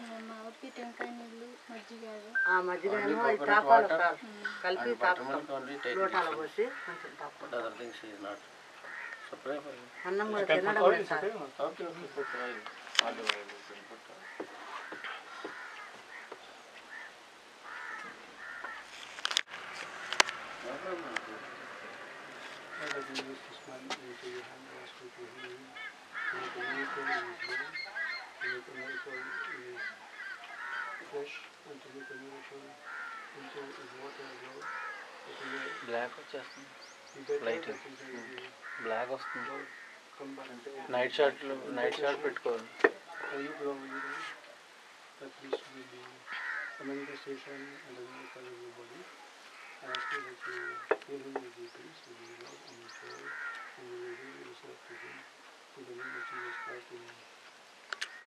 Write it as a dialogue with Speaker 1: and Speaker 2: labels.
Speaker 1: మా ఊరికి టెంకాయ నీళ్ళు మజ్జిగ అవి.
Speaker 2: ఆ మధ్యలో
Speaker 3: Only
Speaker 2: ఇది
Speaker 3: coconut
Speaker 2: తాపాలి
Speaker 3: water
Speaker 2: సార్ కలిపి
Speaker 3: and
Speaker 2: తాపుతాం
Speaker 3: buttermilk only take
Speaker 2: లోటాల
Speaker 3: this.
Speaker 2: పోసి కొంచెం తాపుతాం
Speaker 3: But other things is not. So pray for him.
Speaker 2: అన్నం కూడా
Speaker 4: Can put
Speaker 2: తినడం
Speaker 4: oil,
Speaker 2: లేదు
Speaker 4: it's
Speaker 2: sir
Speaker 4: okay.
Speaker 3: Okay, okay, put oil. Olive oil you can put. No problem.
Speaker 4: All of you use this one into your hand, wash with your hand. And the miracle is born. And the miracle is fresh. And to make a miracle into is water flow. It will
Speaker 5: black వచ్చేస్తుంది
Speaker 4: be better
Speaker 5: Light.
Speaker 4: that is the the
Speaker 5: black వస్తుంది
Speaker 4: Lord come back and say,
Speaker 5: night షార్ట్లు night short పెట్టుకోవాలి
Speaker 4: Are you grow you know, that this will be a manifestation and the miracle of your body. I ask you that you fill him with the peace, with the love and the joy, and you will reveal yourself to him. In the name of Jesus Christ, amen.